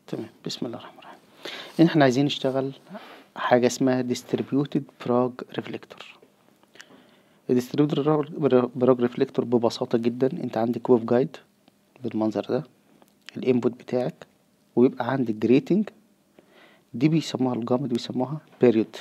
تمام بسم الله الرحمن الرحيم إن احنا عايزين نشتغل حاجة اسمها distributed Prague reflector الديستريبيوتد براج ريفلكتور ببساطة جدا انت عندك ويف جايد بالمنظر ده الانبوت بتاعك ويبقى عندك جريتنج دي بيسموها الجامد بيسموها بيريود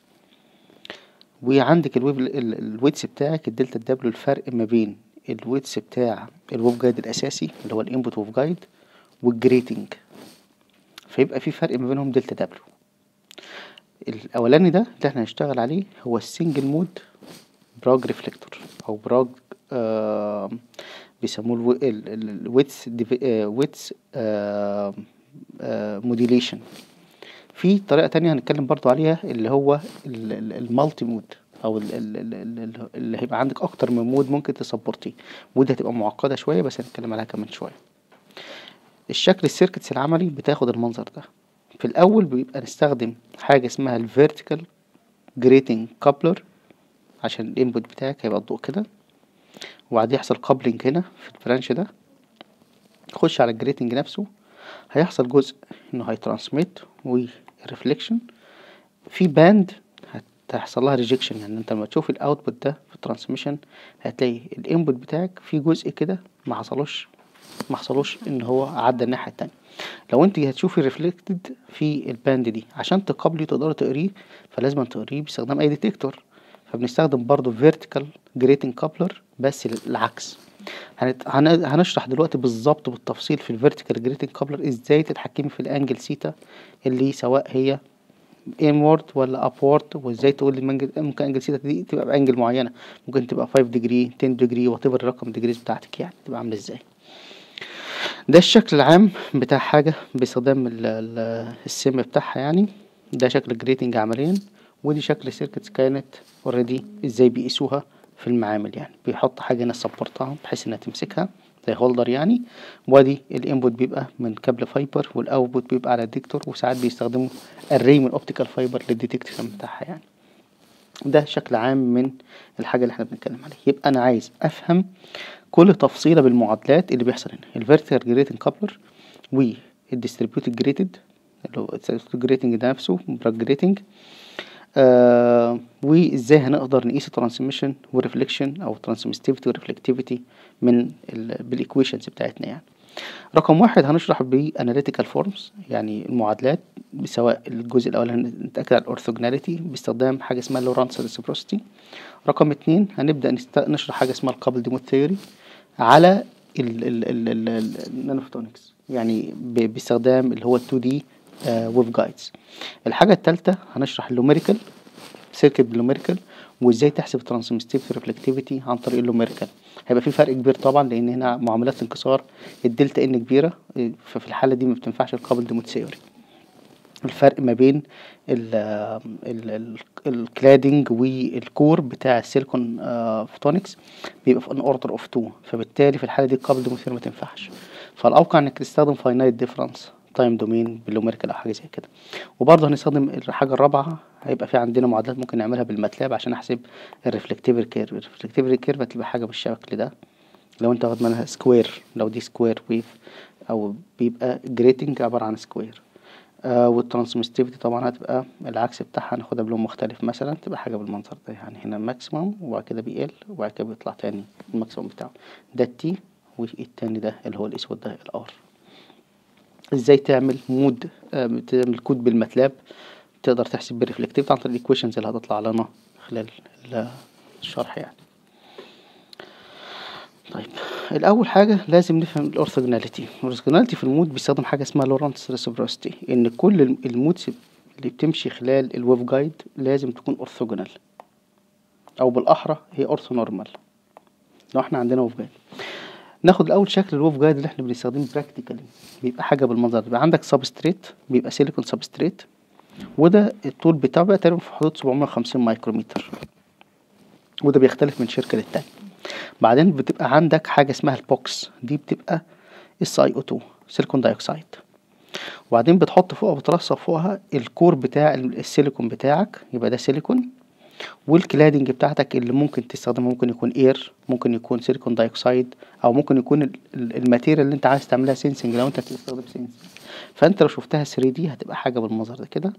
وعندك الويف الويتس بتاعك الدلتا دبليو الفرق ما بين الويتس بتاع الويف جايد الاساسي اللي هو الانبوت ويف جايد والجريتنج فيبقى في فرق ما بينهم دلتا دبليو الاولاني ده اللي احنا هنشتغل عليه هو السنجل مود براج ريفلكتور او براج آه بيسموه الويتس ويتس موديليشن في طريقة تانية هنتكلم برضو عليها اللي هو المالتي مود او ال ال ال اللي هيبقى عندك اكتر من مود ممكن تسبورتيه ودي هتبقى معقدة شوية بس هنتكلم عليها كمان شوية الشكل السيركتس العملي بتاخد المنظر ده في الاول بيبقى نستخدم حاجة اسمها الفيرتيكال جريتنج كابلر عشان الانبوت بتاعك هيبقى الضوء كده وبعدين يحصل كابلنج هنا في البرانش ده تخش على الجريتنج نفسه هيحصل جزء انه هيترانسميت وريفليكشن في باند هتحصل لها ريجكشن يعني انت لما تشوف الاوتبوت ده في الترانسميشن هتلاقي الانبوت بتاعك في جزء كده ما حصلوش ما حصلوش ان هو عدى الناحيه التانية لو انت هتشوفي ريفلكتد في الباند دي عشان تقابلي تقدري تقريه فلازم تقريه باستخدام اي ديتكتور فبنستخدم برضو vertical grating coupler بس العكس هنت... هن... هنشرح دلوقتي بالظبط بالتفصيل في الفيرتيكال جريتنج كابلر ازاي تتحكمي في الانجل سيتا اللي سواء هي inward ولا upward وازاي تقول المنجل ممكن انجل سيتا دي تبقى بانجل معينه ممكن تبقى 5 ديجري 10 ديجري وات ايفر الرقم ديجريز بتاعتك يعني تبقى عامله ازاي ده الشكل العام بتاع حاجه باستخدام السم بتاعها يعني ده شكل الجريتنج عمليا ودي شكل سيركتس كانت اوريدي ازاي بيقيسوها في المعامل يعني بيحط حاجة هنا سبورتها بحيث انها تمسكها زي هولدر يعني وادي الانبوت بيبقى من كابل فايبر والاوتبوت بيبقى على الديكتور وساعات بيستخدموا الري من اوبتيكال فايبر للديتكشن بتاعها يعني ده شكل عام من الحاجة اللي احنا بنتكلم عليها يبقى انا عايز افهم كل تفصيلة بالمعادلات اللي بيحصل هنا الفيرتيكال جريتنج كابلر والديستريبيوتد جريتد اللي هو الجريتنج ده نفسه براك جريتنج آه وازاي هنقدر نقيس الترانسميشن والريفليكشن او الترانسمستيفيتي والريفلكتيفيتي من بالايكويشنز بتاعتنا يعني رقم واحد هنشرح باناليتيكال فورمز يعني المعادلات سواء الجزء الاول هنتاكد على الاورثوجوناليتي باستخدام حاجه اسمها لورانس ريسبروسيتي رقم اتنين هنبدا نست... نشرح حاجه اسمها الكابل ديموت ثيوري على النانوفوتونكس يعني باستخدام اللي هو 2 دي ويف جايدز الحاجة التالتة هنشرح اللوميريكال سيركت باللوميريكال وازاي تحسب الترانسمستيف ريفلكتيفيتي عن طريق اللوميريكال هيبقى في فرق كبير طبعا لان هنا معاملات انكسار الدلتا ان كبيرة ففي الحالة دي ما بتنفعش القابل ديموت ثيوري الفرق ما بين الكلادنج والكور بتاع السيليكون فوتونكس بيبقى في ان اوردر اوف 2 فبالتالي في الحاله دي القابل ديموت ثيوري ما تنفعش فالاوقع انك تستخدم فاينايت ديفرنس تايم دومين باللوميريكال او حاجه زي كده وبرضه هنستخدم الحاجه الرابعه هيبقى في عندنا معادلات ممكن نعملها بالماتلاب عشان احسب الريفلكتيف كيرف الريفلكتيف كيرف هتبقى حاجه بالشكل ده لو انت واخد منها سكوير لو دي سكوير ويف او بيبقى جريتنج عباره عن سكوير آه والترانسمستيفيتي طبعا هتبقى العكس بتاعها هناخدها بلون مختلف مثلا تبقى حاجه بالمنظر ده يعني هنا ماكسيمم وبعد كده بيقل وبعد كده بيطلع تاني الماكسيمم بتاعه ده التي والتاني ده اللي هو الاسود ده الار ازاي تعمل مود آه تعمل كود بالماتلاب تقدر تحسب بالريفلكتيف عن طريق الايكويشنز اللي هتطلع لنا خلال الشرح يعني طيب الاول حاجه لازم نفهم الاورثوجوناليتي الاورثوجوناليتي في المود بيستخدم حاجه اسمها لورانس ريسبروسيتي ان كل المودز اللي بتمشي خلال الويف جايد لازم تكون اورثوجونال او بالاحرى هي اورثو نورمال لو احنا عندنا ويف جايد ناخد الاول شكل الويف جايد اللي احنا بنستخدمه براكتيكالي بيبقى حاجه بالمنظر ده بيبقى عندك سبستريت بيبقى سيليكون سبستريت وده الطول بتاعه بقى تقريبا في حدود 750 مايكرومتر وده بيختلف من شركه للتانيه بعدين بتبقى عندك حاجه اسمها البوكس دي بتبقى اس اي او 2 سيليكون دايوكسيد وبعدين بتحط فوقها بترصف فوقها الكور بتاع السيليكون بتاعك يبقى ده سيليكون والكلادنج بتاعتك اللي ممكن تستخدمه ممكن يكون اير ممكن يكون سيليكون دايوكسيد او ممكن يكون ال- ال- الماتيريال اللي انت عايز تعملها سينسنج لو انت هتستخدم سينسنج فانت لو شفتها 3 دي هتبقى حاجه بالمنظر ده كده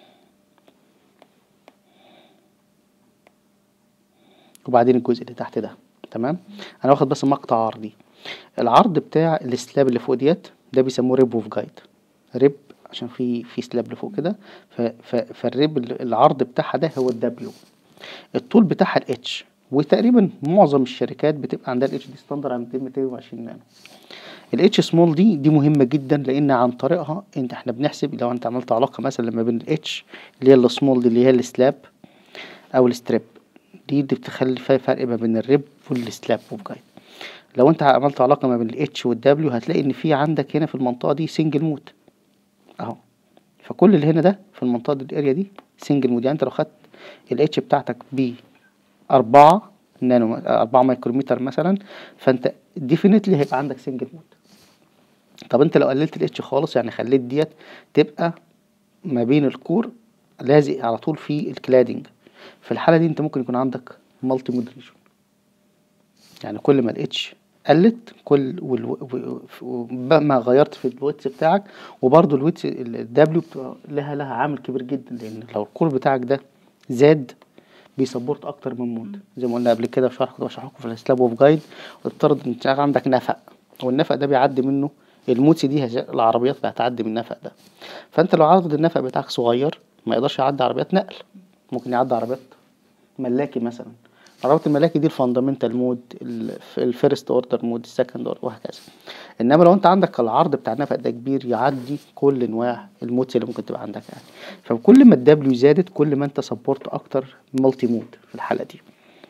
وبعدين الجزء اللي تحت ده تمام انا واخد بس مقطع عرضي العرض بتاع السلاب اللي فوق ديت ده بيسموه ريب اوف جايد ريب عشان في في سلاب لفوق كده ف- ف- فالريب ال- العرض بتاعها ده هو الدبليو الطول بتاعها الاتش وتقريبا معظم الشركات بتبقى عندها الاتش دي ستاندر عند 220 نانو الاتش سمول دي دي مهمه جدا لان عن طريقها انت احنا بنحسب لو انت عملت علاقه مثلا ما بين الاتش اللي هي السمول دي اللي هي السلاب او الستريب دي اللي بتخلي فيها فرق ما بين الريب والسلاب اوف جايد لو انت عملت علاقه ما بين الاتش والدبليو هتلاقي ان في عندك هنا في المنطقه دي سنجل مود اهو فكل اللي هنا ده في المنطقه دي الاريا دي سنجل مود يعني انت لو خدت الاتش بتاعتك ب 4 نانو 4 مايكرومتر مثلا فانت ديفينتلي هيبقى عندك سنجل مود طب انت لو قللت الاتش خالص يعني خليت ديت تبقى ما بين الكور لازق على طول في الكلادنج في الحاله دي انت ممكن يكون عندك مالتي مود ريجن يعني كل ما الاتش قلت كل ما غيرت في الويتس بتاعك وبرضه الويتس الدبليو لها لها عامل كبير جدا لان لو الكور بتاعك ده زاد بيسبورت اكتر من مود زي ما قلنا قبل كده في شرح كنت بشرح لكم في السلاب اوف جايد افترض ان انت عندك نفق والنفق ده بيعدي منه الموتس دي هج- العربيات هتعدي من النفق ده فانت لو عدد النفق بتاعك صغير ما يقدرش يعدي عربيات نقل ممكن يعدي عربيات ملاكي مثلا عربيات الملاكي دي الفاندامنتال مود الفيرست اوردر مود السكند اوردر وهكذا انما لو انت عندك العرض بتاع النفق ده كبير يعدي كل انواع المودز اللي ممكن تبقى عندك يعني فكل ما الدبليو زادت كل ما انت سبورت اكتر مالتي مود في الحاله دي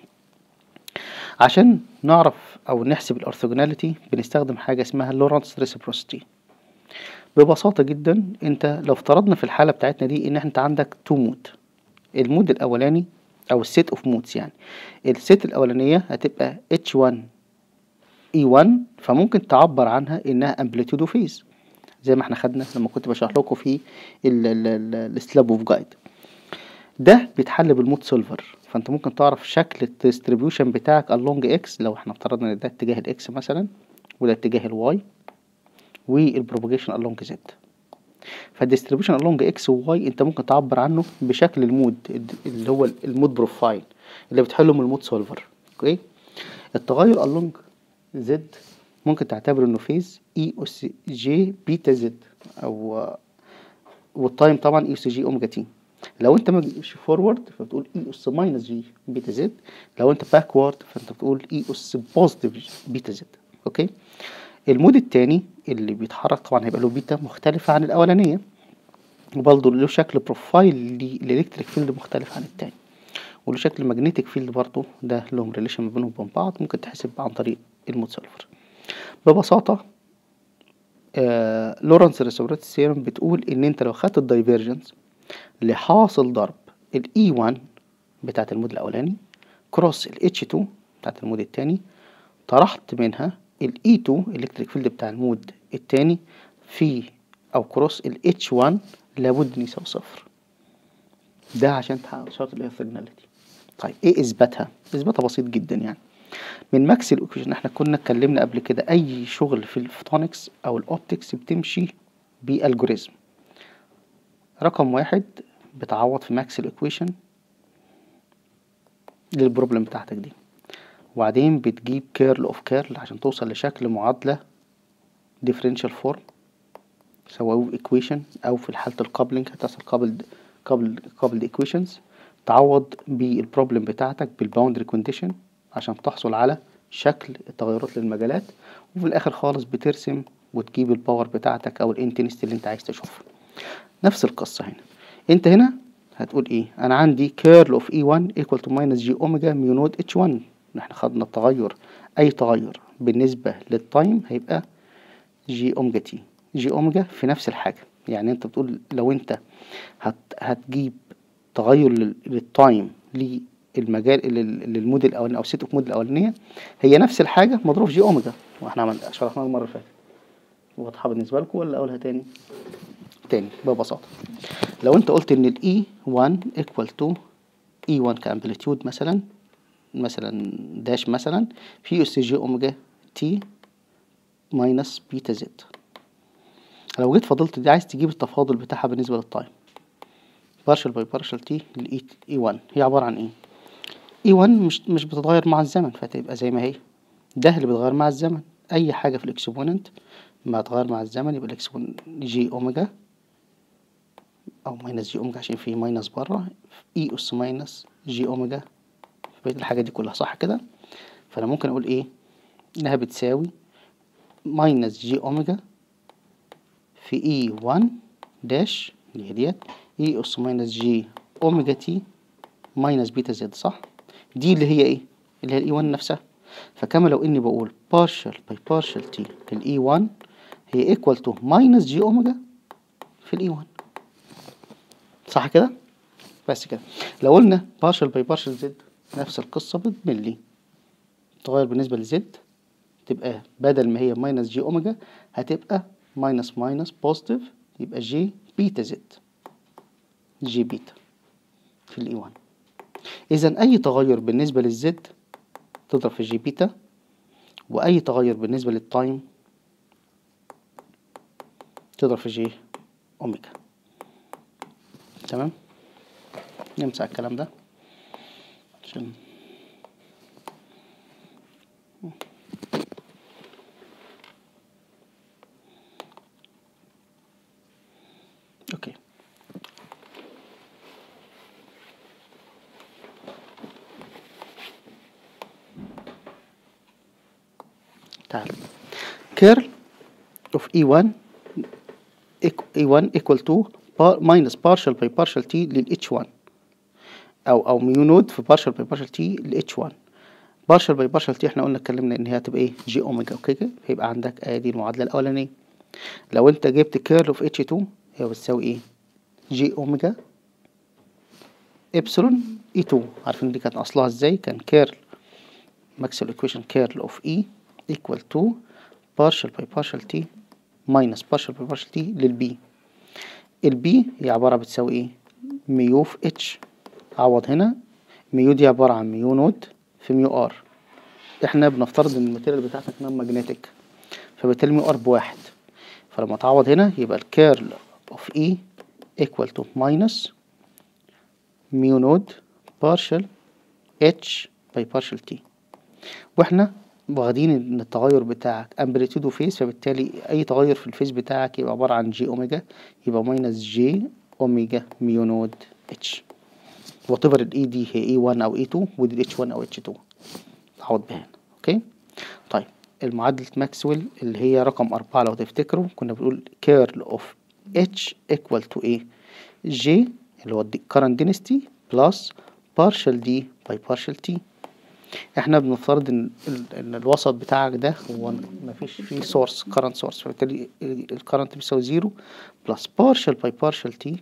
عشان نعرف او نحسب الارثوجوناليتي بنستخدم حاجه اسمها لورانس ريسبروسيتي ببساطه جدا انت لو افترضنا في الحاله بتاعتنا دي ان انت عندك تو مود المود الاولاني او السيت اوف مودز يعني السيت الاولانيه هتبقى H1 E1 فممكن تعبر عنها انها امبليتيود وفيز زي ما احنا خدنا لما كنت بشرح لكم في السلاب اوف جايد ده بيتحل بالمود سولفر فانت ممكن تعرف شكل الديستريبيوشن بتاعك along اكس لو احنا افترضنا ان ده اتجاه الاكس مثلا وده اتجاه الواي والبروباجيشن along زد فالديستريبيوشن along اكس وواي انت ممكن تعبر عنه بشكل المود اللي هو المود بروفايل اللي بتحله من المود سولفر اوكي التغير along زد ممكن تعتبره انه فيز اي اس جي بيتا زد او والتايم طبعا اي اس جي اوميجا تي لو انت ماشي فورورد فبتقول اي اس ماينس جي بيتا زد لو انت باكورد فانت بتقول اي اس بوزيتيف بيتا زد اوكي المود التاني اللي بيتحرك طبعا هيبقى له بيتا مختلفة عن الأولانية وبرضه له شكل بروفايل للإلكتريك فيلد مختلف عن التاني وله شكل ماجنتيك فيلد برضه ده لهم ريليشن ما بينهم وبين بعض ممكن تحسب عن طريق المود سولفر ببساطة آه لورنس ريسبرات سيرم بتقول إن أنت لو خدت الدايفيرجنس لحاصل ضرب ال E1 بتاعت المود الأولاني كروس ال H2 بتاعت المود التاني طرحت منها ال E2 الكتريك فيلد بتاع المود التاني في أو كروس ال H1 لابد إن يساوي صفر ده عشان تحقق شرط الإيثرناليتي طيب إيه إثباتها؟ إثباتها بسيط جدا يعني من ماكس الإيكويشن احنا كنا اتكلمنا قبل كده أي شغل في الفوتونكس أو الأوبتكس بتمشي بألجوريزم رقم واحد بتعوض في ماكس الإيكويشن للبروبلم بتاعتك دي وبعدين بتجيب كيرل اوف كيرل عشان توصل لشكل معادلة differential form سواء equation أو في حالة الكابلنج هتحصل قبل قبل قبل equations تعوض بالبروبلم بتاعتك بالباوندري كونديشن عشان تحصل على شكل التغيرات للمجالات وفي الآخر خالص بترسم وتجيب الباور بتاعتك أو الانتنستي اللي أنت عايز تشوفها نفس القصة هنا أنت هنا هتقول إيه أنا عندي كيرل اوف E1 equal to minus G أوميجا ميو نود H1 احنا خدنا التغير اي تغير بالنسبة للتايم هيبقى جي اوميجا تي جي اوميجا في نفس الحاجة يعني انت بتقول لو انت هت هتجيب تغير لل- للتايم للمجال لل- للمود الاولاني او سيت اوف مود الاولانية هي نفس الحاجة مضروب في جي اوميجا واحنا عملنا شرحناها المرة اللي فاتت واضحة بالنسبة لكم ولا اقولها تاني تاني ببساطة لو انت قلت ان ال E1 equal to E1 كامبليتيود مثلا مثلا داش مثلا في اس جي اوميجا تي ماينس بيتا زد لو جيت فضلت دي عايز تجيب التفاضل بتاعها بالنسبة للتايم بارشل باي بارشل تي للاي اي 1 هي عبارة عن ايه اي 1 مش مش بتتغير مع الزمن فتبقى زي ما هي ده اللي بيتغير مع الزمن اي حاجة في الاكسبوننت ما تغير مع الزمن يبقى الاكسبون جي اوميجا او ماينس جي اوميجا عشان في ماينس بره اي اس ماينس جي اوميجا في بقية الحاجات دي كلها صح كده فانا ممكن اقول ايه انها بتساوي ماينس جي اوميجا في اي 1 داش اللي هي ديت اي اس ماينس جي اوميجا تي ماينس بيتا زد صح دي اللي هي ايه اللي هي الاي 1 نفسها فكما لو اني بقول partial by partial t للاي 1 هي equal to minus جي اوميجا في الاي 1 صح كده بس كده لو قلنا partial by partial زد نفس القصة بالملي تغير بالنسبة لزد تبقى بدل ما هي ماينس جي اوميجا هتبقى ماينس ماينس بوزيتيف يبقى جي بيتا زد جي بيتا في الاي 1 اذا اي تغير بالنسبة للزد تضرب في جي بيتا واي تغير بالنسبة للتايم تضرب في جي اوميجا تمام نمسح الكلام ده عشان اوكي تعال curl of E1 E1 equal to par minus partial by partial t لل H1 أو أو ميو نود في partial by partial t ل H1 partial by partial t احنا قلنا اتكلمنا إن هي هتبقى إيه جي أوميجا أوكي كده هيبقى عندك أدي المعادلة الأولانية لو أنت جبت كيرل of H2 هي بتساوي إيه جي أوميجا إبسلون E2 عارفين دي كانت أصلها إزاي كان كيرل ماكسويل إيكويشن كيرل of E equal to partial by partial t minus partial by partial t للبي البي هي عبارة بتساوي ايه ميو في اتش عوض هنا ميو دي عبارة عن ميو نود في ميو ار احنا بنفترض ان الماتيريال بتاعتك نون ماجنتيك فبالتالي ميو ار بواحد فلما تعوض هنا يبقى الكيرل اوف اي equal to minus ميو نود partial اتش by partial t واحنا واخدين ان التغير بتاعك امبليتيود وفيز فبالتالي اي تغير في الفيز بتاعك يبقى عبارة عن جي اوميجا يبقى ماينس جي اوميجا ميو نود اتش وات ايفر الاي دي هي اي 1 او اي 2 ودي اتش 1 او اتش 2 تعوض بها هنا اوكي طيب المعادلة ماكسويل اللي هي رقم أربعة لو تفتكروا كنا بنقول كيرل اوف اتش equal to ايه جي اللي هو current density plus partial d by partial t احنا بنفترض ان ان الوسط بتاعك ده هو مفيش فيه سورس كارنت سورس فبالتالي الكارنت بيساوي زيرو بلس بارشل باي بارشل تي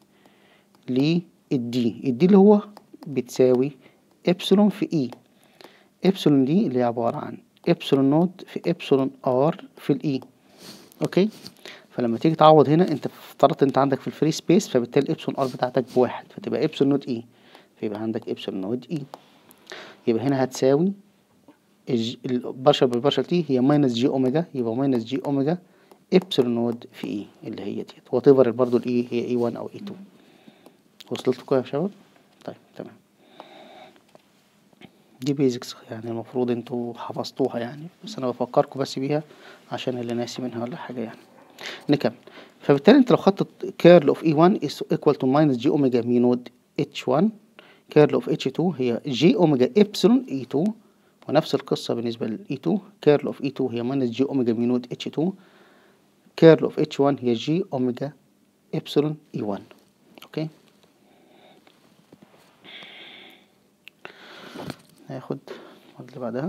للدي الدي اللي هو بتساوي ابسلون في اي ابسلون دي اللي هي عبارة عن ابسلون نوت في ابسلون ار في الاي اوكي فلما تيجي تعوض هنا انت افترضت انت عندك في الفري سبيس فبالتالي ابسلون ار بتاعتك بواحد فتبقى ابسلون نوت اي فيبقى عندك ابسلون نوت اي يبقى هنا هتساوي البارشل بالبارشل تي هي ماينس جي اوميجا يبقى ماينس جي اوميجا ابسلون نود في اي اللي هي ديت وات ايفر برضه الاي هي اي 1 او اي 2 وصلت لكم يا شباب طيب تمام دي بيزكس يعني المفروض انتوا حفظتوها يعني بس انا بفكركم بس بيها عشان اللي ناسي منها ولا حاجه يعني نكمل فبالتالي انت لو خدت كيرل اوف اي 1 is equal to minus جي اوميجا مي نود اتش 1 كيرل اوف اتش 2 هي جي اوميجا ابسلون اي 2 ونفس القصة بالنسبة لل E2 كيرل اوف E2 هي ماينس جي اوميجا مي نود اتش 2 كيرل اوف اتش 1 هي جي اوميجا ابسلون اي 1 اوكي هاخد المعادلة اللي بعدها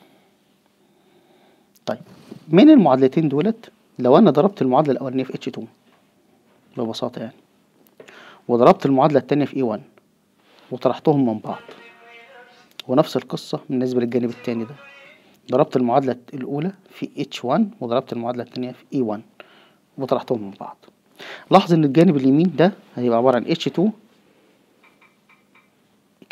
طيب من المعادلتين دولت لو انا ضربت المعادلة الاولانية في اتش 2 ببساطة يعني وضربت المعادلة التانية في اي 1 وطرحتهم من بعض ونفس القصة بالنسبة للجانب التاني ده ضربت المعادلة الأولى في H1 وضربت المعادلة التانية في E1 وطرحتهم من بعض لاحظ إن الجانب اليمين ده هيبقى عبارة عن H2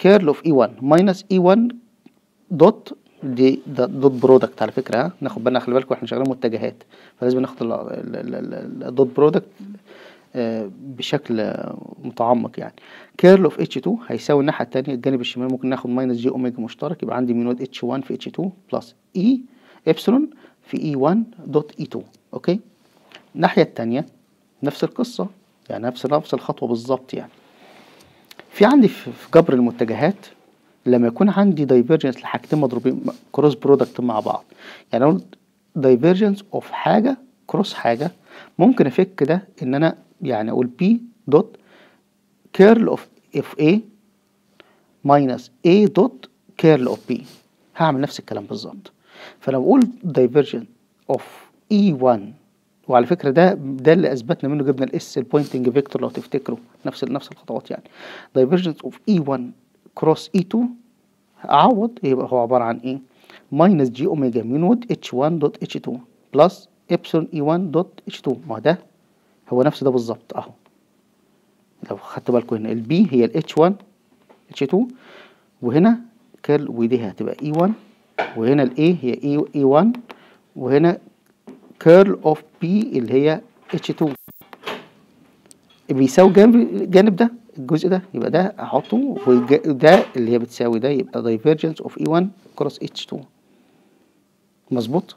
كيرل اوف اي 1 ماينس اي 1 دوت دي ده دوت برودكت على فكره ها ناخد بالنا خلي بالكم احنا شغالين متجهات فلازم ناخد ال- ال- ال- ال- الدوت برودكت آه، بشكل آه، متعمق يعني كيرل اوف اتش 2 هيساوي الناحيه الثانيه الجانب الشمال ممكن ناخد ماينس جي اوميجا مشترك يبقى عندي مينود اتش 1 في اتش 2 بلس اي ابسلون في اي 1 دوت اي 2 اوكي الناحيه الثانيه نفس القصه يعني نفس نفس الخطوه بالظبط يعني في عندي في في جبر المتجهات لما يكون عندي دايفرجنس لحاجتين مضروبين كروس برودكت مع بعض يعني اقول دايفرجنس اوف حاجه كروس حاجه ممكن افك ده ان انا يعني اقول بي دوت كيرل اوف اف اي ماينس اي دوت كيرل اوف بي هعمل نفس الكلام بالظبط فلو بقول دايفرجن اوف اي 1 وعلى فكره ده ده اللي اثبتنا منه جبنا الاس البوينتنج فيكتور لو تفتكروا نفس نفس الخطوات يعني دايفرجنس اوف اي 1 كروس اي 2 اعوض يبقى هو عباره عن ايه ماينس جي اوميجا مينود اتش 1 دوت اتش 2 بلس ابسلون اي 1 دوت اتش 2 ما هو ده هو نفس ده بالظبط اهو لو خدتوا بالكم هنا البي هي الاتش 1 اتش 2 وهنا كيرل ودي هتبقى اي 1 وهنا الاي هي اي اي 1 وهنا كيرل اوف بي اللي هي اتش 2 بيساوي جانب جانب ده الجزء ده يبقى ده احطه وده اللي هي بتساوي ده يبقى دايفرجنس اوف اي 1 كروس اتش 2 مظبوط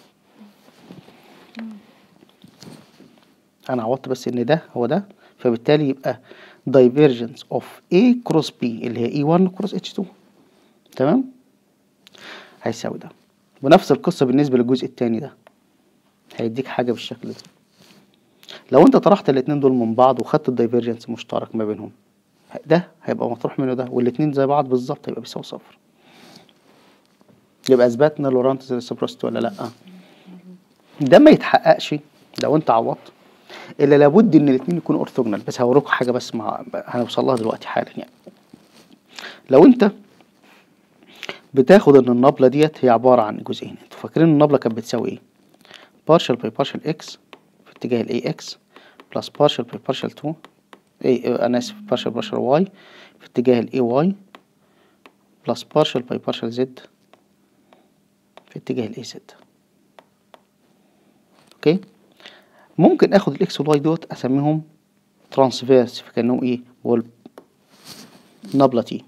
انا عوضت بس ان ده هو ده فبالتالي يبقى divergence of A cross B اللي هي E1 cross H2 تمام هيساوي ده ونفس القصة بالنسبة للجزء التاني ده هيديك حاجة بالشكل ده لو انت طرحت الاتنين دول من بعض وخدت الدايفرجنس مشترك ما بينهم ده هيبقى مطروح منه ده والاتنين زي بعض بالظبط هيبقى بيساوي صفر يبقى اثبتنا لورانتس ريسبروسيتي ولا لا ده ما يتحققش لو انت عوضت الا لابد ان الاثنين يكونوا اورثوجونال بس هوريكم حاجه بس مع هنوصل لها دلوقتي حالا يعني لو انت بتاخد ان النبله ديت هي عباره عن جزئين انتوا فاكرين النبله كانت بتساوي ايه partial by partial x في اتجاه ال ax plus partial by partial 2 اي انا اسف partial partial y في اتجاه ال ay plus partial by partial z في اتجاه ال az اوكي ممكن اخد الاكس والواي دوت اسميهم ترانسفيرس فكانهم ايه هو نبله تي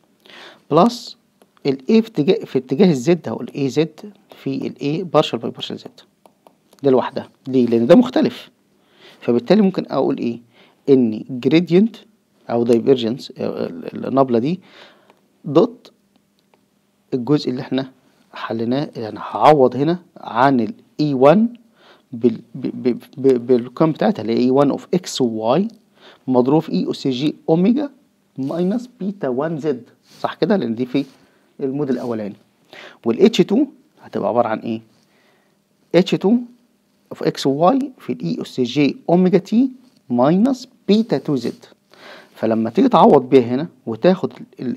بلس الاي في اتجاه في اتجاه الزد هقول اي زد في الاي بارشل باي بارشل زد ده لوحدها ليه لان ده مختلف فبالتالي ممكن اقول ايه ان جريدينت او دايفرجنس النبله دي دوت الجزء اللي احنا حليناه يعني هعوض هنا عن الاي 1 بال ب- ب- ب- بالقيم بتاعتها اللي هي اي 1 اوف اكس وواي مضروب في اي اس جي اوميجا ماينس بيتا 1 زد صح كده لان دي في المود الاولاني والاتش 2 هتبقى عباره عن ايه اتش 2 اوف اكس وواي في الاي اس جي اوميجا تي ماينس بيتا 2 زد فلما تيجي تعوض بيها هنا وتاخد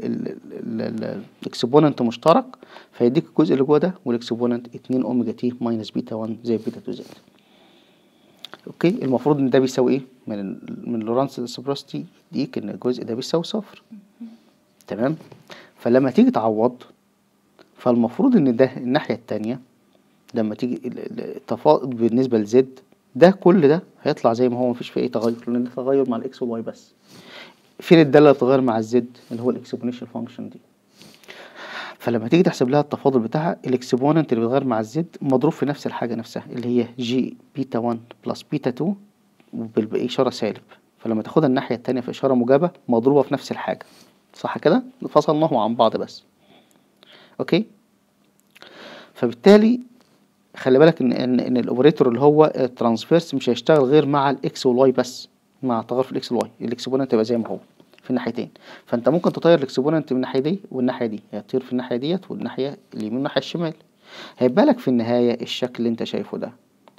الاكسبوننت مشترك فيديك الجزء اللي جوه ده والاكسبوننت 2 اوميجا تي ماينس بيتا 1 زي بيتا 2 زد اوكي المفروض ان ده بيساوي ايه من ال- من لورانس ريسبروسيتي يديك ان الجزء ده بيساوي صفر تمام فلما تيجي تعوض فالمفروض ان ده الناحيه التانية لما تيجي ال- ال- التفاضل بالنسبه لزد ده كل ده هيطلع زي ما هو مفيش فيه اي تغير لان ده تغير مع الاكس والواي بس فين الداله اللي بتتغير مع الزد اللي هو الاكسبوننشال فانكشن دي فلما تيجي تحسب لها التفاضل بتاعها الاكسبوننت اللي بيتغير مع الزد مضروب في نفس الحاجه نفسها اللي هي جي بيتا 1 بلس بيتا 2 وبال- باشاره سالب فلما تاخدها الناحيه التانية في اشاره موجبه مضروبه في نفس الحاجه صح كده فصلناهم عن بعض بس اوكي فبالتالي خلي بالك ان ان, إن الاوبريتور اللي هو الترانسفيرس مش هيشتغل غير مع الاكس والواي بس مع تغير في الاكس والواي الاكسبوننت يبقى زي ما هو في الناحيتين فانت ممكن تطير الاكسبوننت من الناحيه دي والناحيه دي هتطير في الناحيه ديت والناحيه اليمين والناحيه الشمال هيبقى لك في النهايه الشكل اللي انت شايفه ده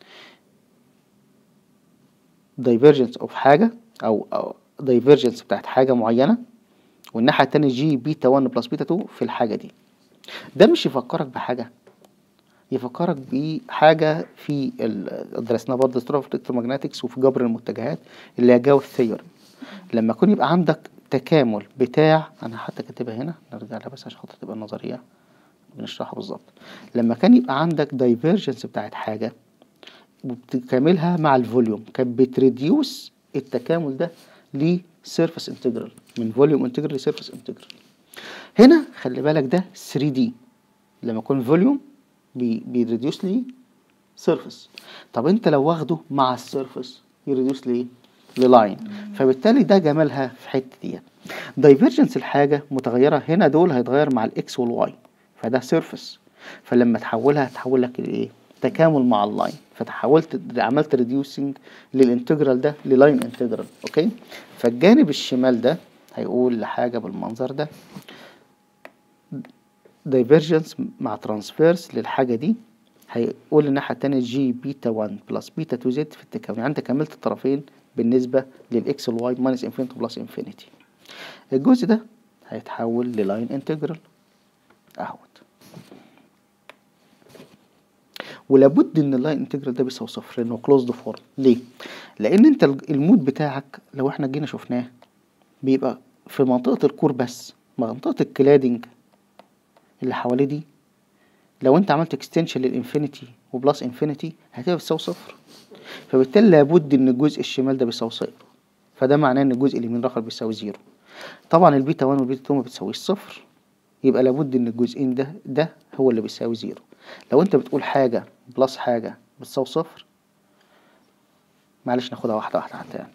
دايفرجنس اوف حاجه او او دايفرجنس بتاعت حاجه معينه والناحيه التانية جي بيتا 1 بلس بيتا 2 في الحاجه دي ده مش يفكرك بحاجه يفكرك بحاجة في ال- درسناها برضه ستروف الكترومagنetics وفي جبر المتجهات اللي هي جاو ثيوري لما يكون يبقى عندك التكامل بتاع انا حتى كاتبها هنا نرجع لها بس عشان خاطر تبقى النظريه بنشرحها بالظبط لما كان يبقى عندك دايفيرجنس بتاعت حاجه وبتكاملها مع الفوليوم كانت بتريديوس التكامل ده لسيرفس انتجرال من فوليوم انتجرال لسيرفس انتجرال هنا خلي بالك ده 3 دي لما يكون فوليوم بي بيريديوس لي سيرفس طب انت لو واخده مع السيرفس يريديوس ليه للاين فبالتالي ده جمالها في الحته دي دايفرجنس الحاجه متغيره هنا دول هيتغير مع الاكس والواي فده سيرفس فلما تحولها هتحول لك الايه تكامل مع اللاين فتحولت عملت ريديوسنج للانتجرال ده للاين انتجرال اوكي فالجانب الشمال ده هيقول لحاجه بالمنظر ده دايفرجنس مع ترانسفيرس للحاجه دي هيقول الناحيه التانية جي بيتا 1 بلس بيتا 2 زد في التكامل يعني انت كملت الطرفين بالنسبه للاكس والواي ماينس انفينيتي بلس انفينيتي الجزء ده هيتحول للاين انتجرال اهوت ولابد ان اللاين انتجرال ده بيساوي صفر لانه كلوزد فورم ليه لان انت المود بتاعك لو احنا جينا شفناه بيبقى في منطقه الكور بس منطقه الكلادنج اللي حواليه دي لو انت عملت اكستنشن للانفينيتي وبلس انفينيتي هتبقى بتساوي صفر فبالتالي لابد ان الجزء الشمال ده بيساوي صفر فده معناه ان الجزء اليمين الاخر بيساوي زيرو طبعا البيتا 1 والبيتا 2 ما بتساويش صفر يبقى لابد ان الجزئين ده ده هو اللي بيساوي زيرو لو انت بتقول حاجه بلس حاجه بتساوي صفر معلش ناخدها واحده واحده حتى يعني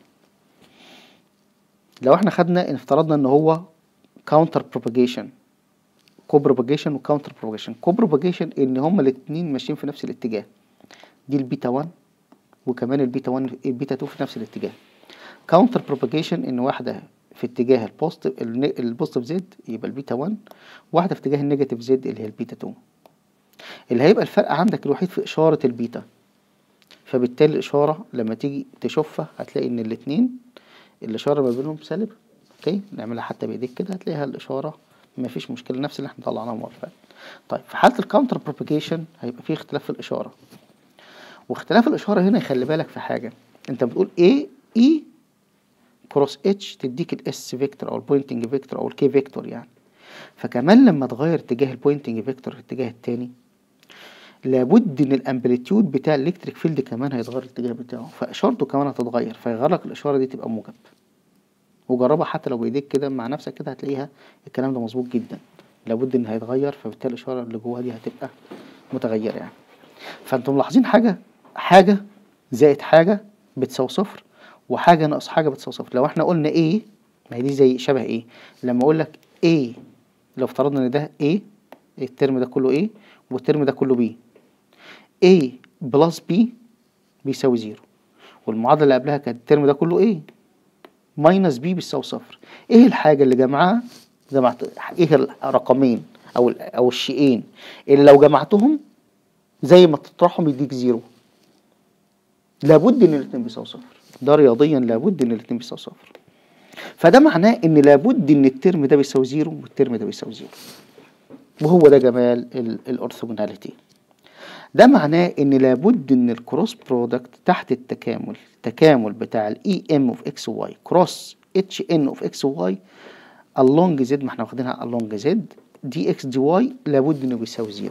لو احنا خدنا ان افترضنا ان هو كاونتر بروباجيشن كو بروباجيشن وكاونتر بروباجيشن كو بروباجيشن ان هما الاتنين ماشيين في نفس الاتجاه دي البيتا 1 وكمان البيتا 1 البيتا 2 في نفس الاتجاه كاونتر بروباجيشن ان واحده في اتجاه البوزيتيف البوزيتيف زد يبقى البيتا 1 واحده في اتجاه النيجاتيف زد اللي هي البيتا 2 اللي هيبقى الفرق عندك الوحيد في اشاره البيتا فبالتالي الاشاره لما تيجي تشوفها هتلاقي ان الاتنين الاشاره ما بينهم سالب اوكي نعملها حتى بايديك كده هتلاقيها الاشاره ما فيش مشكله نفس اللي احنا طلعناه المره اللي فاتت طيب في حاله الكاونتر بروباجيشن هيبقى في اختلاف في الاشاره واختلاف الاشاره هنا يخلي بالك في حاجه انت بتقول ايه اي كروس اتش تديك الاس فيكتور او البوينتنج فيكتور او الكي فيكتور يعني فكمان لما تغير اتجاه البوينتنج فيكتور في الاتجاه التاني لابد ان الامبليتيود بتاع الالكتريك فيلد كمان هيتغير الاتجاه بتاعه فاشارته كمان هتتغير فيغير لك الاشاره دي تبقى موجب وجربها حتى لو بايديك كده مع نفسك كده هتلاقيها الكلام ده مظبوط جدا لابد ان هيتغير فبالتالي الاشاره اللي جواها دي هتبقى متغيره يعني فانتم ملاحظين حاجه حاجه زائد حاجه بتساوي صفر وحاجه ناقص حاجه بتساوي صفر لو احنا قلنا ايه ما هي دي زي شبه ايه لما اقول لك ايه لو افترضنا ان ده ايه الترم ده كله ايه والترم ده كله بي A بلس B بيساوي زيرو والمعادلة اللي قبلها كانت الترم ده كله A ماينس B بيساوي صفر ايه الحاجة اللي جمعها جمعت ايه الرقمين او او الشيئين اللي لو جمعتهم زي ما تطرحهم يديك زيرو لابد ان الاتنين بيساوي صفر ده رياضيا لابد ان الاتنين بيساوي صفر فده معناه ان لابد ان الترم ده بيساوي زيرو والترم ده بيساوي زيرو وهو ده جمال الاورثوجوناليتي ده معناه ان لابد ان الكروس برودكت تحت التكامل التكامل بتاع الاي ام اوف اكس واي كروس اتش ان اوف اكس واي along زد ما احنا واخدينها along زد دي اكس دي واي لابد انه بيساوي زيرو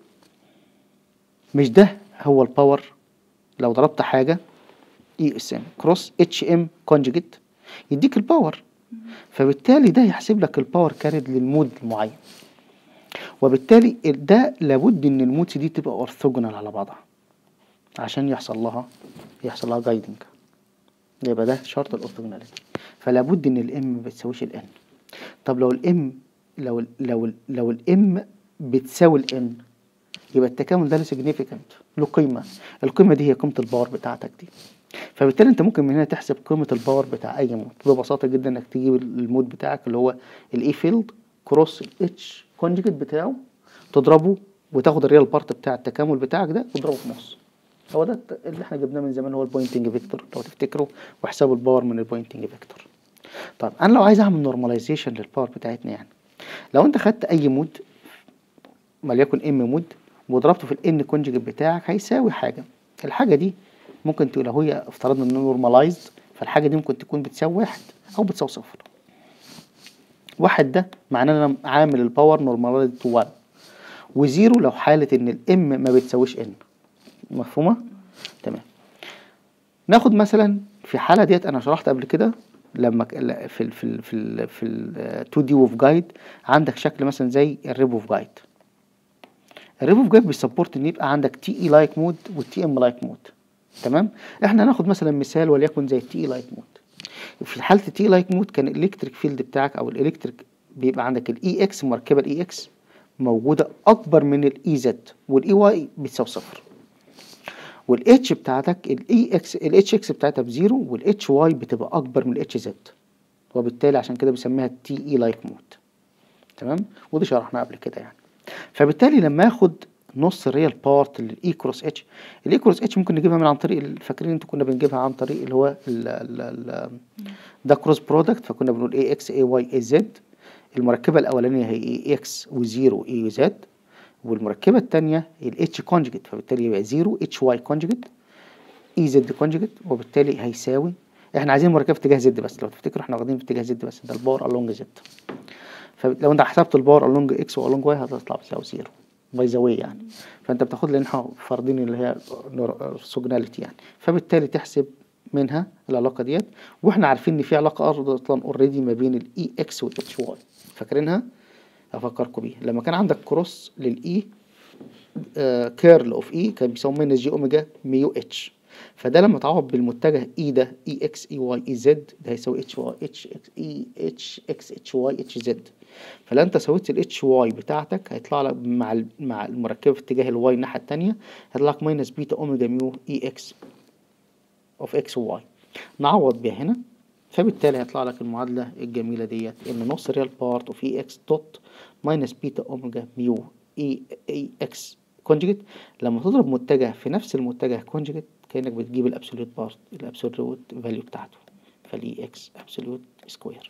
مش ده هو الباور لو ضربت حاجة اي اس ام كروس اتش ام كونجيجيت يديك الباور فبالتالي ده يحسب لك الباور كارد للمود المعين وبالتالي ده لابد ان المودز دي تبقى اورثوجونال على بعضها عشان يحصل لها يحصل لها جايدنج يبقى ده شرط الاورثوجوناليتي فلا بد ان الام ما بتساويش الان طب لو الام لو لو لو الام بتساوي الان يبقى التكامل ده سيجنيفيكانت له قيمه القيمه دي هي قيمه الباور بتاعتك دي فبالتالي انت ممكن من هنا تحسب قيمه الباور بتاع اي مود ببساطه جدا انك تجيب المود بتاعك اللي هو الاي فيلد كروس الاتش كونجكت بتاعه تضربه وتاخد الريال بارت بتاع التكامل بتاعك ده وتضربه في نص هو ده اللي احنا جبناه من زمان هو البوينتنج فيكتور لو تفتكروا وحساب الباور من البوينتنج فيكتور طيب انا لو عايز اعمل نورماليزيشن للباور بتاعتنا يعني لو انت خدت اي مود وليكن ام مود وضربته في الان كونجكت بتاعك هيساوي حاجه الحاجه دي ممكن تقول لو هي افترضنا انه نورماليزد فالحاجه دي ممكن تكون بتساوي واحد او بتساوي صفر واحد ده معناه ان انا عامل الباور نورماليزد تو 1 وزيرو لو حالة ان الام ما بتساويش ان مفهومة؟ تمام ناخد مثلا في حالة ديت انا شرحت قبل كده لما ك- لا، في ال في ال في ال في ال 2 دي ووف جايد عندك شكل مثلا زي الريب اوف جايد الريب اوف جايد بيسبورت ان يبقى عندك تي اي لايك مود والتي ام لايك مود تمام احنا هناخد مثلا مثال وليكن زي التي اي لايك مود في حاله التي لايك مود كان الالكتريك فيلد بتاعك او الالكتريك بيبقى عندك الاي اكس مركبه الاي اكس موجوده اكبر من الاي زد والاي واي بتساوي صفر والاتش بتاعتك الاي اكس الاتش اكس بتاعتها بزيرو والاتش واي بتبقى اكبر من الاتش زد وبالتالي عشان كده بيسميها تي اي لايك مود تمام ودي شرحناها قبل كده يعني فبالتالي لما اخد نص الريال بارت للاي كروس اتش الاي كروس اتش ممكن نجيبها من عن طريق ال- فاكرين انتوا كنا بنجيبها عن طريق اللي هو ال ال ال ده كروس برودكت فكنا بنقول اي اكس اي واي اي زد المركبه الاولانيه هي اي اكس وزيرو اي زد والمركبه الثانيه الاتش كونجكت فبالتالي يبقى زيرو اتش واي كونجكت اي زد كونجكت وبالتالي هيساوي احنا عايزين مركبه اتجاه زد بس لو تفتكروا احنا واخدين في اتجاه زد بس ده الباور الونج زد فلو انت حسبت الباور الونج اكس والونج واي هتطلع بتساوي زيرو باي ذا واي يعني فانت بتاخد لان احنا فارضين اللي هي سوجناليتي يعني فبالتالي تحسب منها العلاقه ديت واحنا عارفين ان في علاقه اصلا اوريدي ما بين الاي اكس والاتش واي فاكرينها افكركم بيها لما كان عندك كروس للاي كيرل اوف اي كان بيساوي ماينس جي اوميجا ميو اتش فده لما تعوض بالمتجه اي ده اي اكس اي واي اي زد ده هيساوي اتش واي اتش اكس اي اتش اكس اتش واي اتش زد فلو انت سويت الاتش واي بتاعتك هيطلع لك مع ال- مع المركبه في اتجاه الواي الناحيه التانية هيطلع لك ماينس بيتا اوميجا ميو اي اكس اوف اكس وواي نعوض بيها هنا فبالتالي هيطلع لك المعادلة الجميلة ديت ان نص ريال بارت اوف اي اكس دوت ماينس بيتا اوميجا ميو اي اي اكس كونجكت لما تضرب متجه في نفس المتجه كونجكت كأنك بتجيب الابسوليوت بارت الابسوليوت فاليو بتاعته فالاي اكس ابسوليوت سكوير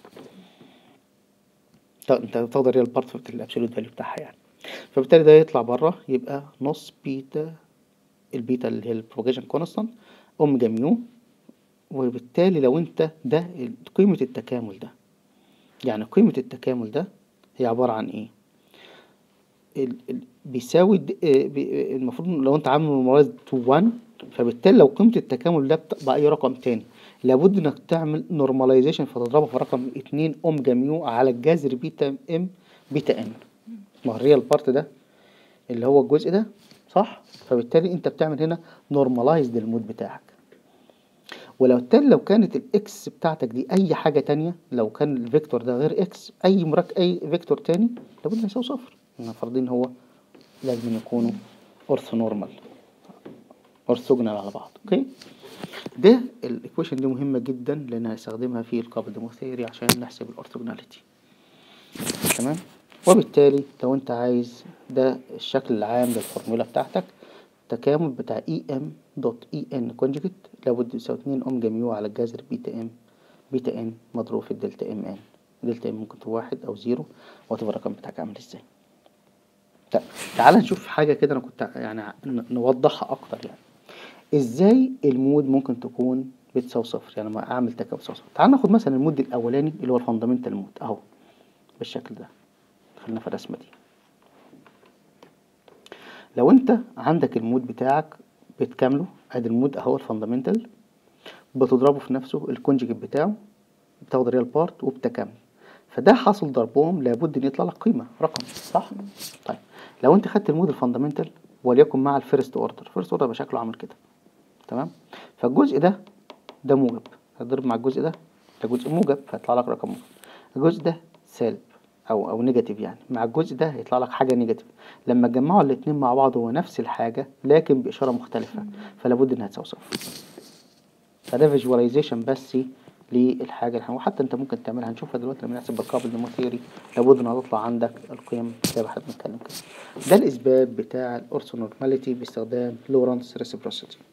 انت تاخد الريال بارت في الابسوليوت فاليو بتاعها يعني فبالتالي ده يطلع بره يبقى نص بيتا البيتا اللي هي البروباجيشن كونستانت اوميجا ميو وبالتالي لو انت ده قيمة التكامل ده يعني قيمة التكامل ده هي عبارة عن ايه ال ال بيساوي د- آه، بي- آه، المفروض إن لو انت عامل نورماليز تو 1 فبالتالي لو قيمة التكامل ده بت- بأي رقم تاني لابد انك تعمل نورماليزيشن فتضربه في رقم 2 اوميجا ميو على الجذر بيتا ام بيتا ان ما هو الريال بارت ده اللي هو الجزء ده صح فبالتالي انت بتعمل هنا نورماليزد المود بتاعك ولو التالي لو كانت الاكس بتاعتك دي اي حاجه تانية لو كان الفيكتور ده غير اكس اي مرك اي فيكتور تاني لابد انه يساوي صفر احنا فارضين هو لازم يكونوا اورثو نورمال اورثوجونال على بعض اوكي ده الايكويشن دي مهمه جدا لان هنستخدمها في القابل ديموثيري عشان نحسب الاورثوجوناليتي تمام وبالتالي لو انت عايز ده الشكل العام للفورمولا بتاعتك التكامل بتاع اي ام دوت اي ان كونجكت لابد يساوي 2 اوميجا ميو على الجذر بيتا ام بيتا ان مضروب في الدلتا ام ان دلتا ام ممكن تبقى واحد او زيرو وتبقى الرقم بتاعك عامل ازاي طيب تعال نشوف حاجة كده انا كنت يعني ن- نوضحها اكتر يعني ازاي المود ممكن تكون بتساوي صفر يعني لما اعمل تكامل بتساوي صفر تعال ناخد مثلا المود الاولاني اللي هو الفاندامنتال مود اهو بالشكل ده خلينا في الرسمة دي لو انت عندك المود بتاعك بتكامله ادي المود اهو الفاندامنتال بتضربه في نفسه الكونجكت بتاعه بتاخد الريال بارت وبتكامل فده حاصل ضربهم لابد ان يطلع لك قيمه رقم صح طيب لو انت خدت المود الفاندامنتال وليكن مع الفيرست اوردر الفيرست اوردر يبقى شكله عامل كده تمام فالجزء ده ده موجب هتضرب مع الجزء ده ده جزء موجب فيطلع لك رقم موجب الجزء ده سالب او او نيجاتيف يعني مع الجزء ده هيطلع لك حاجه نيجاتيف لما تجمعوا الاتنين مع بعض هو نفس الحاجه لكن باشاره مختلفه فلا بد انها تساوي صفر فده فيجواليزيشن بس للحاجه اللي وحتى انت ممكن تعملها هنشوفها دلوقتي لما نحسب بالقابل ديموثيري لابد انها تطلع عندك القيم زي ما احنا بنتكلم كده ده الاثبات بتاع الاورثونورماليتي باستخدام لورانس ريسبروسيتي